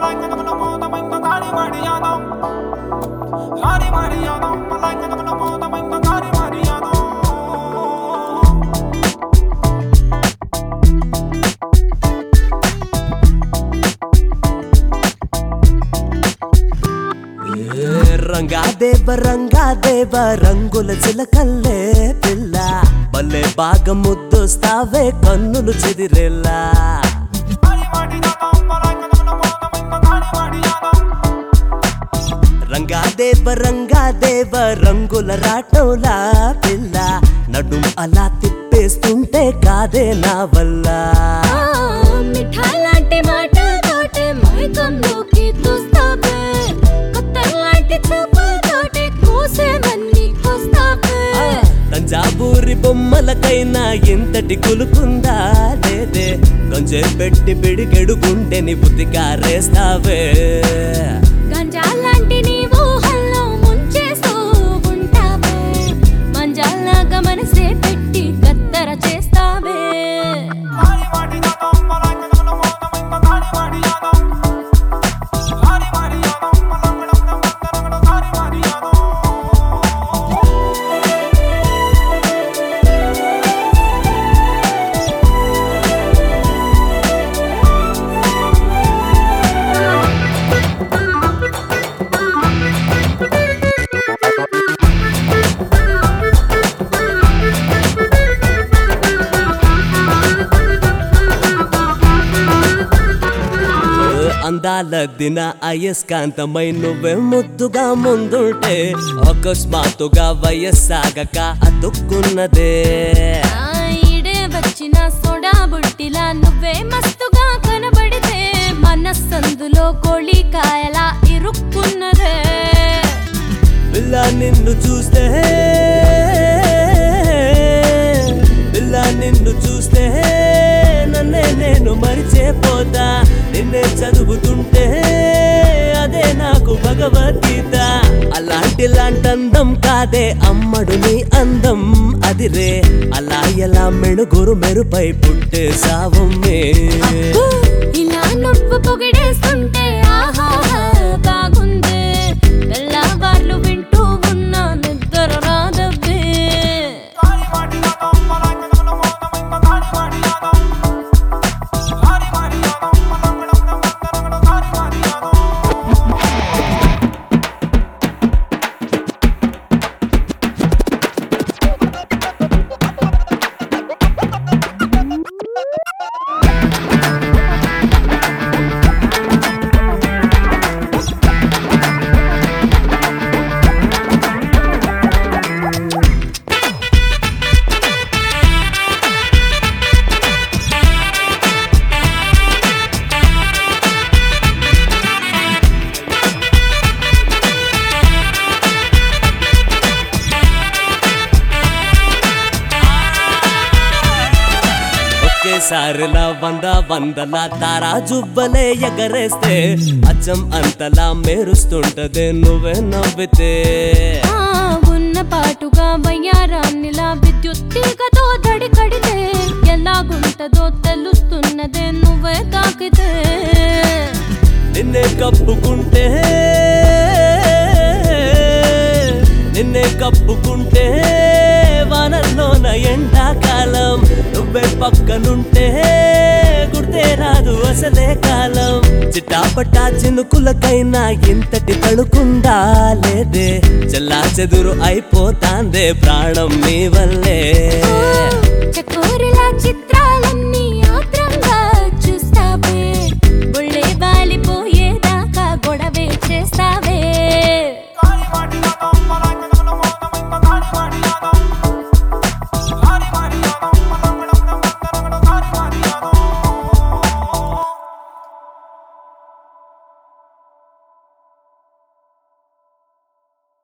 రంగా దేవ రంగా దేవ రంగుల చిలకల్లే పిల్ల భలే బాగా ముద్దొస్తావే కన్నులు చెదిరేలా రంగా దేవ రంగా దేవ రంగుల రాటంలా పిల్ల నడుం అలా తిప్పేస్తుంటే కాదే నా వల్ల మిఠాలాంటి మాటలతోటే మైకంలోకి తూస్తావే కొత్తలాంటి చూపులతోటే కోసేమన్ని కోస్తావే తంజావూరి బొమ్మలకైనా ఎంతటి కులుకుందా లేదే కొంచెం పెట్టి పిడికెడు గుండెని బుద్ధికారేస్తావే గంజాలాంటి నీ ఊహల్లో ముంచేస్తూ ఉంటావే మంజాలాగా మనసే పెట్టి కత్తర చేస్తావే అందాల దిన అయస్కాంతమై నువ్వే ముద్దుగా ముందుంటే అకస్మాత్తుగా వయస్సాగక అతుక్కున్నదే ఆ ఈడే వచ్చిన సోడా బుట్టిలా నువ్వే మస్తుగా కనబడితే మనస్సందులో కోళికాయలా ఇరుక్కున్నదే పిల్ల నిన్ను చూస్తే పిల్ల నిన్ను చూస్తే నన్నే నేను మరిచేపోతా నిన్నే చదువుతుంటే అదే నాకు భగవద్గీత అలాంటి లాంటి అందం కాదే అమ్మడు నీ అందం అదిరే అలా ఎలా మెడుగురు మెరుపై పుట్టే సావమ్మే ఊ, ఇలా నువ్వు పొగిడేస్తుంటే ఆహా బాగుంది తెల్లవార్లు వింటూ ఉన్నా నిద్ర రాదవ్వే ఒకేసారిలా వంద వందల తారా జుబ్బలే ఎగరేస్తే అచ్చం అంతలా మెరుస్తుంటదే నువ్వే నవ్వితే ఆ, ఉన్న పాటుగా వయ్యారాన్నిలా విద్యుత్ తీగతో దడి కడితే ఎలాగుంటదో తెలుస్తున్నదే నువ్వే తాకితే నిన్నే కప్పుకుంటే నిన్నే కప్పుకుంటే వానల్లోన ఎండాకాలం నువ్వే పక్కనుంటే గుర్తే రాదు అసలే కాలం చిటాపటా చినుకులకైనా ఇంతటి తడుకుందా లేదే చెల్లా చెదురు అయిపోతాందే ప్రాణం నీ వల్లే